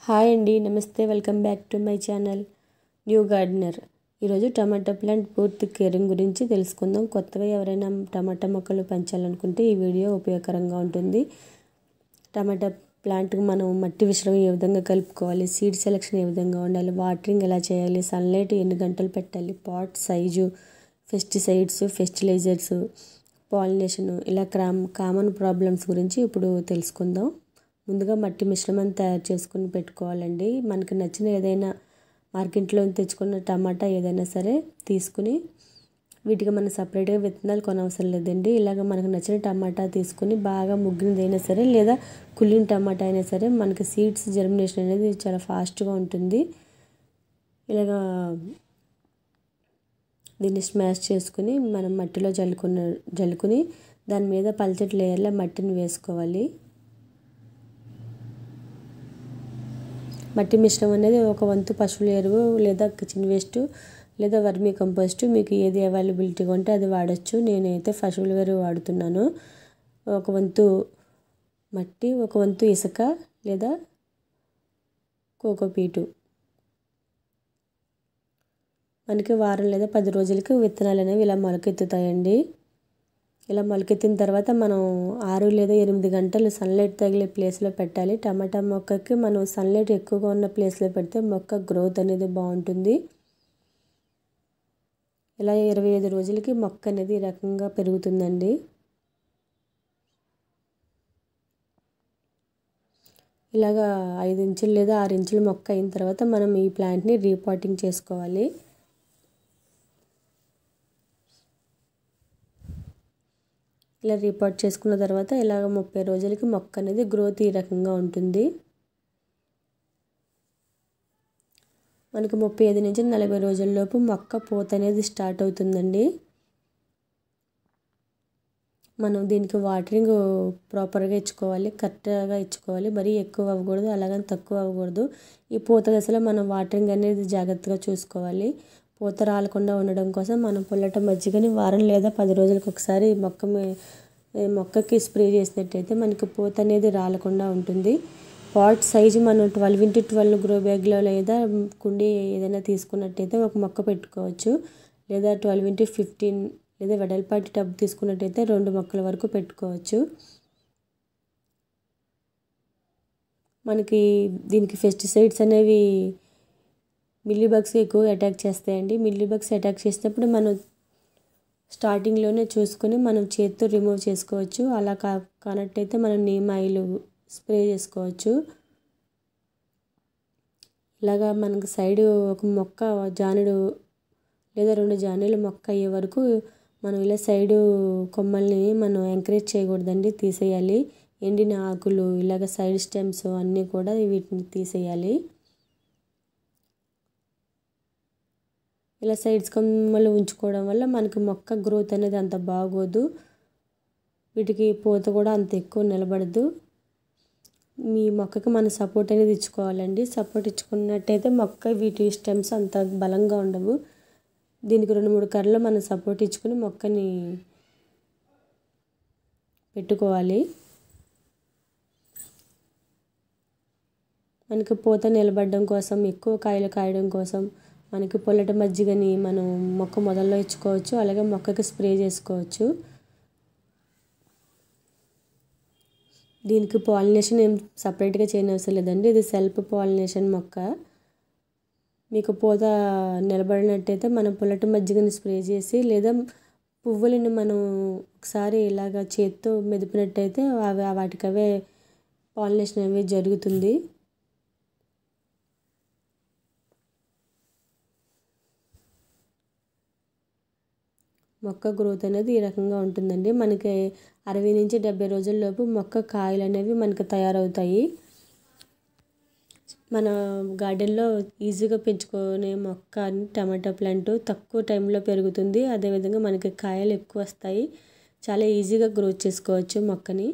hi అండి నమస్తే welcome back to my channel new gardener ఈరోజు టమాటా ప్లాంట్ పూర్తి కేరింగ్ గురించి తెలుసుకుందాం కొత్తగా ఎవరైనా టమాటా మొక్కలు పెంచాలనుకుంటే ఈ వీడియో ఉపయోగకరంగా ఉంటుంది టమాటా ప్లాంట్కి మనం మట్టి మిశ్రమం ఏ విధంగా కలుపుకోవాలి సీడ్ సెలెక్షన్ ఏ విధంగా ఉండాలి వాటరింగ్ ఎలా చేయాలి సన్లైట్ ఎన్ని గంటలు పెట్టాలి pot size pesticides fertilizers pollination ఇలా క్రామ్ కామన్ ప్రాబ్లమ్స్ గురించి ఇప్పుడు తెలుసుకుందాం ముందుగా మట్టి మిశ్రమం తయారు చేసుకుని పెట్టుకోవాలండి మనకి నచ్చిన ఏదైనా మార్కెట్లో తెచ్చుకున్న టమాటా ఏదైనా సరే తీసుకుని వీటికి మనం సపరేట్గా విత్తనాలు కొనవసరం లేదండి ఇలాగ మనకు నచ్చిన టమాటా తీసుకుని బాగా ముగ్గినదైనా సరే లేదా కుళ్ళిన టమాటా అయినా సరే మనకి సీడ్స్ జర్మినేషన్ అనేది చాలా ఫాస్ట్గా ఉంటుంది ఇలాగా దీన్ని స్మాష్ చేసుకుని మనం మట్టిలో జల్లుకున్న జల్లుకుని దాని మీద పల్చటి లేయర్లో మట్టిని వేసుకోవాలి మట్టి మిశ్రమం అనేది ఒక వంతు పశువుల ఎరువు లేదా కిచెన్ వేస్ట్ లేదా వర్మీ కంపోస్ట్ మీకు ఏది అవైలబిలిటీగా ఉంటే అది వాడచ్చు నేనైతే పశువుల ఎరువు వాడుతున్నాను ఒక వంతు మట్టి ఒక వంతు ఇసుక లేదా కోకోపీటు మనకి వారం లేదా పది రోజులకి విత్తనాలు అనేవి ఇలా మొలకెత్తుతాయండి ఇలా మొలకెత్తిన తర్వాత మనం ఆరు లేదా ఎనిమిది గంటలు సన్లైట్ తగిలే ప్లేస్లో పెట్టాలి టమాటా మొక్కకి మనం సన్లైట్ ఎక్కువగా ఉన్న ప్లేస్లో పెడితే మొక్క గ్రోత్ అనేది బాగుంటుంది ఇలా ఇరవై ఐదు రోజులకి మొక్క అనేది ఈ రకంగా పెరుగుతుందండి ఇలాగా ఐదు ఇంచులు లేదా ఆరు ఇంచుల మొక్క అయిన తర్వాత మనం ఈ ప్లాంట్ని రీపాటింగ్ చేసుకోవాలి ఇలా రిపోర్ట్ చేసుకున్న తర్వాత ఇలాగ ముప్పై రోజులకి మొక్క అనేది గ్రోత్ ఈ రకంగా ఉంటుంది మనకు ముప్పై ఐదు నుంచి నలభై రోజుల్లోపు మొక్క పూత అనేది స్టార్ట్ అవుతుందండి మనం దీనికి వాటరింగ్ ప్రాపర్గా ఇచ్చుకోవాలి కరెక్ట్గా ఇచ్చుకోవాలి మరీ ఎక్కువ అవ్వకూడదు అలాగని తక్కువ అవ్వకూడదు ఈ పూత దశలో మనం వాటరింగ్ అనేది జాగ్రత్తగా చూసుకోవాలి పూత రాలకుండా ఉండడం కోసం మనం పుల్లట మజ్జిగని వారం లేదా పది రోజులకు ఒకసారి మొక్క మొక్కకి స్ప్రే చేసినట్టయితే మనకి పూత అనేది రాలకుండా ఉంటుంది పాట్ సైజు మనం ట్వెల్వ్ ఇంటూ ట్వెల్వ్ గ్రో బ్యాగ్లో లేదా కుండీ ఏదైనా తీసుకున్నట్టయితే ఒక మొక్క పెట్టుకోవచ్చు లేదా ట్వెల్వ్ ఇంటూ ఫిఫ్టీన్ లేదా వెడల్పాటి టబ్ తీసుకున్నట్టయితే రెండు మొక్కల వరకు పెట్టుకోవచ్చు మనకి దీనికి పెస్టిసైడ్స్ అనేవి మిల్లీ బగ్స్ ఎక్కువ అటాక్ చేస్తాయండి మిల్లీ బగ్స్ అటాక్ చేసినప్పుడు మనం స్టార్టింగ్లోనే చూసుకొని మనం చేతితో రిమూవ్ చేసుకోవచ్చు అలా కా కానట్టయితే మనం నీమ్ ఆయిల్ స్ప్రే చేసుకోవచ్చు ఇలాగా మనకు సైడ్ ఒక మొక్క జానుడు లేదా రెండు జానీలు మొక్క అయ్యే వరకు మనం ఇలా సైడు కొమ్మల్ని మనం ఎంకరేజ్ చేయకూడదండి తీసేయాలి ఎండిన ఆకులు ఇలాగ సైడ్ స్టెమ్స్ అన్నీ కూడా వీటిని తీసేయాలి ఇలా సైడ్స్ కొమ్మలు ఉంచుకోవడం వల్ల మనకి మొక్క గ్రోత్ అనేది అంత బాగోదు వీటికి పూత కూడా అంత ఎక్కువ నిలబడదు మీ మొక్కకి మన సపోర్ట్ అనేది ఇచ్చుకోవాలండి సపోర్ట్ ఇచ్చుకున్నట్టయితే మొక్క వీటి స్టెమ్స్ అంత బలంగా ఉండవు దీనికి రెండు మూడు కర్రలు మనం సపోర్ట్ ఇచ్చుకుని మొక్కని పెట్టుకోవాలి మనకి పూత నిలబడడం కోసం ఎక్కువ కాయలు కాయడం కోసం మనకి పొల్లట మజ్జిగని మనం మొక్క మొదల్లో ఇచ్చుకోవచ్చు అలాగే మొక్కకి స్ప్రే చేసుకోవచ్చు దీనికి పాలినేషన్ ఏం సపరేట్గా చేయనవసరం లేదండి ఇది సెల్ఫ్ పాలినేషన్ మొక్క మీకు పూత నిలబడినట్టయితే మనం పొల్లట మజ్జిగని స్ప్రే చేసి లేదా పువ్వులను మనం ఒకసారి ఇలాగ చేత్తో మెదిపినట్టయితే అవి వాటికి అవే పాలినేషన్ అవి జరుగుతుంది మొక్క గ్రోత్ అనేది ఈ రకంగా ఉంటుందండి మనకి అరవై నుంచి డెబ్బై రోజుల్లోపు మొక్క కాయలు అనేవి మనకి తయారవుతాయి మన గార్డెన్లో ఈజీగా పెంచుకునే మొక్క టమాటా ప్లాంట్ తక్కువ టైంలో పెరుగుతుంది అదేవిధంగా మనకి కాయలు ఎక్కువ వస్తాయి చాలా ఈజీగా గ్రోత్ చేసుకోవచ్చు మొక్కని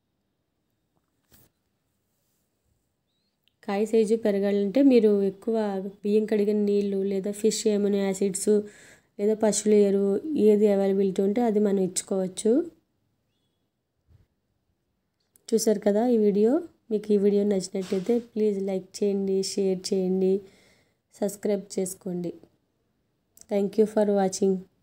కాయ సైజు పెరగాలంటే మీరు ఎక్కువ బియ్యం కడిగిన నీళ్ళు లేదా ఫిష్ ఎమినో యాసిడ్స్ లేదా పశువుల ఎరువు ఏది అవైలబిలిటీ ఉంటే అది మనం ఇచ్చుకోవచ్చు చూసారు కదా ఈ వీడియో మీకు ఈ వీడియో నచ్చినట్టయితే ప్లీజ్ లైక్ చేయండి షేర్ చేయండి సబ్స్క్రైబ్ చేసుకోండి థ్యాంక్ యూ ఫర్ వాచింగ్